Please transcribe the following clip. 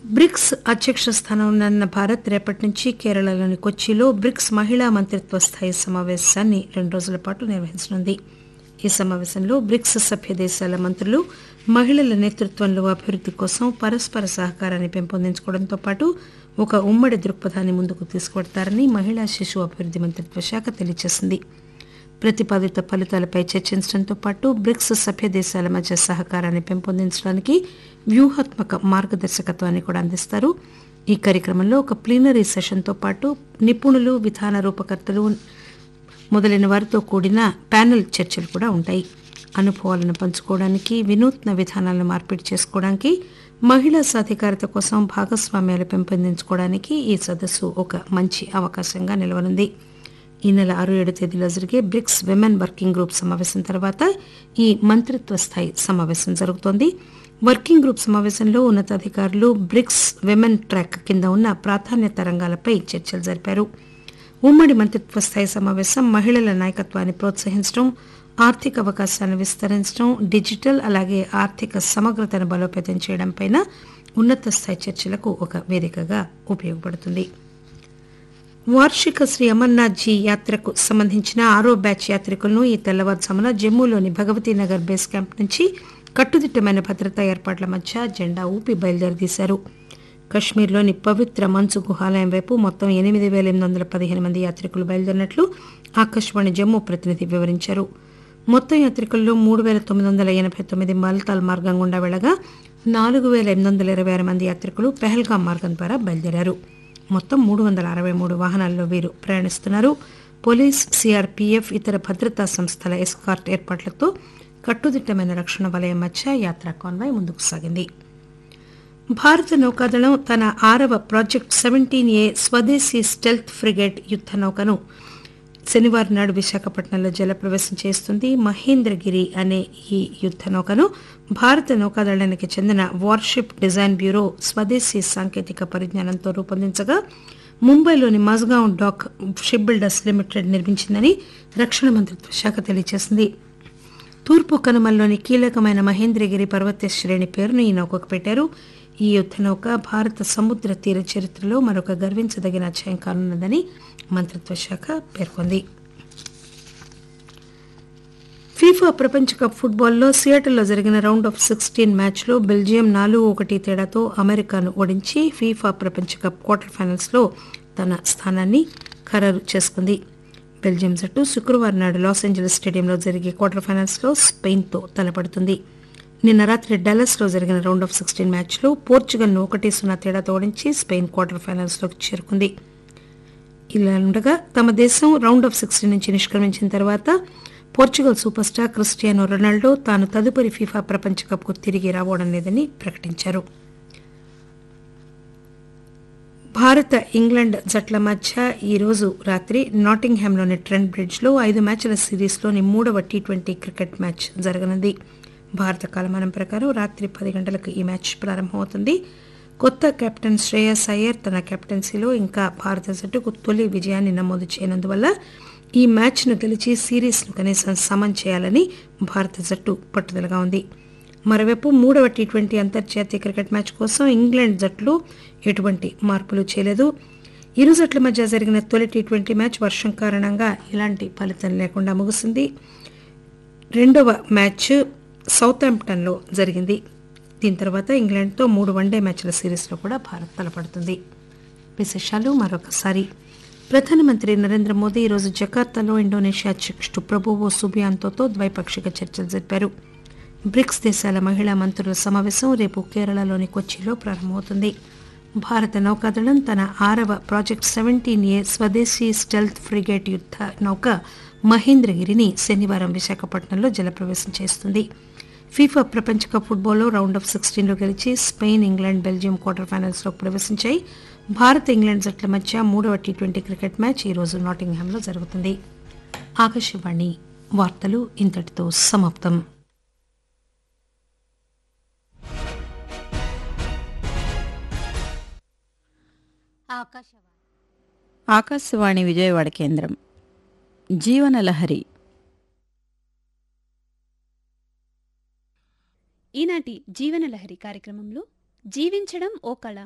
bricks అధ్యక్ష స్థానంలో ఉన్న భారత్ రేపటి నుంచి కేరళలోని కొచ్చిలో బ్రిక్స్ మహిళా మంత్రిత్వ స్థాయి సమావేశాన్ని రెండు రోజుల పాటు నిర్వహించనుంది ఈ సమావేశంలో బ్రిక్స్ సభ్య దేశాల మంత్రులు మహిళల నేతృత్వంలో అభివృద్ది కోసం పరస్పర సహకారాన్ని పెంపొందించుకోవడంతో పాటు ఒక ఉమ్మడి దృక్పథాన్ని ముందుకు తీసుకువెడతారని మహిళా శిశు అభివృద్ది మంత్రిత్వ శాఖ తెలియజేసింది ప్రతిపాదిత ఫలితాలపై చర్చించడంతో పాటు బ్రిక్స్ సభ్య దేశాల మధ్య సహకారాన్ని పెంపొందించడానికి వ్యూహాత్మక మార్గదర్శకత్వాన్ని కూడా అందిస్తారు ఈ కార్యక్రమంలో ఒక ప్లీనరీ సెషన్తో పాటు నిపుణులు విధాన రూపకర్తలు మొదలైన వారితో కూడిన ప్యానెల్ చర్చలు కూడా ఉంటాయి అనుభవాలను పంచుకోవడానికి వినూత్న విధానాలను మార్పిడి చేసుకోవడానికి మహిళా సాధికారత కోసం భాగస్వామ్యాలు పెంపొందించుకోవడానికి ఈ సదస్సు ఒక మంచి అవకాశంగా నిలవనుంది ఈ నెల ఆరు ఏడు తేదీలో జరిగే బ్రిక్స్ విమెన్ వర్కింగ్ గ్రూప్ సమావేశం తర్వాత ఈ మంత్రిత్వ స్థాయి సమావేశం జరుగుతోంది వర్కింగ్ గ్రూప్ సమావేశంలో ఉన్నతాధికారులు బ్రిక్స్ విమెన్ ట్రాక్ కింద ఉన్న ప్రాధాన్యత రంగాలపై చర్చలు జరిపారు ఉమ్మడి మంత్రిత్వ స్థాయి సమావేశం మహిళల నాయకత్వాన్ని ప్రోత్సహించడం ఆర్థిక అవకాశాలను విస్తరించడం డిజిటల్ అలాగే ఆర్థిక సమగ్రతను బలోపేతం చేయడంపై ఉన్నత స్థాయి చర్చలకు ఒక వేదికగా ఉపయోగపడుతుంది వార్షిక శ్రీ అమర్నాథ్ జీ యాత్రకు సంబంధించిన ఆరో బ్యాచ్ యాత్రికులను ఈ తెల్లవారుజామున జమ్మూలోని భగవతీ నగర్ బేస్ క్యాంప్ నుంచి కట్టుదిట్టమైన భద్రతా ఏర్పాట్ల మధ్య జెండా ఊపి బయలుదేరదీశారు కశ్మీర్లోని పవిత్ర మంచు గుహాలయం వైపు మొత్తం ఎనిమిది వేల ఎనిమిది వందల పదిహేను మంది యాత్రికులు బయలుదేరినట్లు ఆకాశవాణి జమ్మూ ప్రతినిధి వివరించారు మొత్తం యాత్రికుల్లో మూడు వేల తొమ్మిది వందల ఎనభై తొమ్మిది మల్తాల్ మార్గం గుండా వెళ్లగా నాలుగు వేల ఎనిమిది వందల ఇరవై ఆరు మంది యాత్రికులు పెహల్గాం మార్గం ద్వారా బయలుదేరారు మొత్తం మూడు వందల అరవై మూడు వాహనాల్లో వీరు ప్రయాణిస్తున్నారు పోలీస్ సిఆర్పీఎఫ్ ఇతర భద్రతా సంస్థల ఎస్కార్ట్ ఏర్పాట్లతో కట్టుదిట్టమైన రక్షణ వలయం మధ్య యాత్రా కాన్వాయ్ ముందుకు సాగింది భారత నౌకాదళం తన ఆరవ ప్రాజెక్ట్ సెవెంటీన్ ఏ స్వదేశీ స్టెల్త్ ఫ్రిగేట్ యుద్ద నౌకను శనివారం నాడు విశాఖపట్నంలో జలప్రవేశం చేస్తుంది మహేంద్రగిరి అనే ఈ యుద్ద నౌకను భారత నౌకాదళానికి చెందిన వార్షిప్ డిజైన్ బ్యూరో స్వదేశీ సాంకేతిక పరిజ్ఞానంతో రూపొందించగా ముంబైలోని Mazgaon dock ship builders limited నిర్మించిందని రక్షణ మంత్రిత్వ శాఖ తెలియజేసింది తూర్పు కనుమల్లోని కీలకమైన మహేంద్రగిరి పర్వత శ్రేణి పేరును ఈ నౌకకు పెట్టారు ఈ యుద్ద నౌక భారత సముద్ర తీర చరిత్రలో మరొక గర్వించదగిన అధ్యాయం కానున్నదని మంత్రిత్వ శాఖ పేర్కొంది ఫీఫా ప్రపంచ కప్ ఫుట్బాల్లో సియాటల్లో జరిగిన రౌండ్ ఆఫ్ సిక్స్టీన్ మ్యాచ్లో బెల్జియం నాలుగు ఒకటి తేడాతో అమెరికాను ఓడించి ఫీఫా ప్రపంచ కప్ క్వార్టర్ ఫైనల్స్లో తన స్థానాన్ని ఖరారు చేసుకుంది బెల్జియం జట్టు శుక్రవారం నాడు లాస్ ఏంజలస్ స్టేడియంలో జరిగే క్వార్టర్ ఫైనల్స్లో స్పెయిన్తో తలపడుతుంది నిన్న రాత్రి డల్లస్లో జరిగిన రౌండ్ ఆఫ్ సిక్స్టీన్ మ్యాచ్లో పోర్చుగల్ను ఒకటి సున్నా తేడాతో ఓడించి స్పెయిన్ క్వార్టర్ ఫైనల్స్లోకి చేరుకుంది ఇలా ఉండగా తమ దేశం రౌండ్ ఆఫ్ సిక్స్టీన్ నుంచి నిష్క్రమించిన తర్వాత Portugal super star Cristiano Ronaldo తాను తదుపరి ఫీఫా ప్రపంచ కప్కు తిరిగి రావడం లేదని ప్రకటించారు భారత ఇంగ్లాండ్ జట్ల మధ్య ఈరోజు రాత్రి నాటింగ్హామ్లోని ట్రెంట్ బ్రిడ్జ్లో ఐదు మ్యాచ్ల సిరీస్లోని మూడవ టీ ట్వంటీ క్రికెట్ మ్యాచ్ జరగనుంది భారత కాలమానం ప్రకారం రాత్రి పది గంటలకు ఈ మ్యాచ్ ప్రారంభమవుతుంది కొత్త కెప్టెన్ శ్రేయస్ అయ్యర్ తన కెప్టెన్సీలో ఇంకా భారత జట్టుకు తొలి విజయాన్ని నమోదు చేయనందువల్ల ఈ మ్యాచ్ను గెలిచి సిరీస్ను కనీసం సమన్ చేయాలని భారత జట్టు పట్టుదలగా ఉంది మరోవైపు మూడవ టీ ట్వంటీ అంతర్జాతీయ క్రికెట్ మ్యాచ్ కోసం ఇంగ్లాండ్ జట్లు ఎటువంటి మార్పులు చేయలేదు ఇరు జట్ల మధ్య జరిగిన తొలి టీ ట్వంటీ మ్యాచ్ వర్షం కారణంగా ఎలాంటి ఫలితం లేకుండా ముగిసింది రెండవ మ్యాచ్ సౌతాంప్టన్లో జరిగింది దీని తర్వాత ఇంగ్లాండ్తో మూడు వన్డే మ్యాచ్ల సిరీస్లో కూడా భారత్ తలపడుతుంది విశేషాలు మరొకసారి ప్రధానమంత్రి నరేంద్ర మోదీ ఈరోజు జకార్తాలో ఇండోనేషియా అధ్యక్షుడు ప్రభువో సుబియాంతోతో ద్వైపాక్షిక చర్చలు జరిపారు బ్రిక్స్ దేశాల మహిళా మంత్రుల సమావేశం రేపు కేరళలోని కొచ్చిలో ప్రారంభమవుతుంది భారత నౌకాదళం తన ఆరవ ప్రాజెక్ట్ సెవెంటీన్ ఏ స్వదేశీ స్టెల్త్ ఫ్రిగేట్ యుద్ధ నౌక మహేంద్రగిరిని శనివారం విశాఖపట్నంలో జలప్రవేశం చేస్తుంది ఫీఫా ప్రపంచ కప్ ఫుట్బాల్లో రౌండ్ ఆఫ్ సిక్స్టీన్లో గెలిచి స్పెయిన్ ఇంగ్లాండ్ బెల్జియం క్వార్టర్ ఫైనల్స్లోకి ప్రవేశించాయి భారత్ ఇంగ్లాండ్ జట్ల మధ్య మూడవ టీ ట్వంటీ క్రికెట్ మ్యాచ్ ఈరోజు నాటింగ్హామ్లో జరుగుతుంది ఆకాశవాణి వార్తలు ఇంతటితో సమాప్తం ఆకాశవాణి ఆకాశవాణి విజయవాడ కేంద్రం జీవనలహరి ఈనాటి జీవనలహరి కార్యక్రమంలో జీవించడం ఓ కళ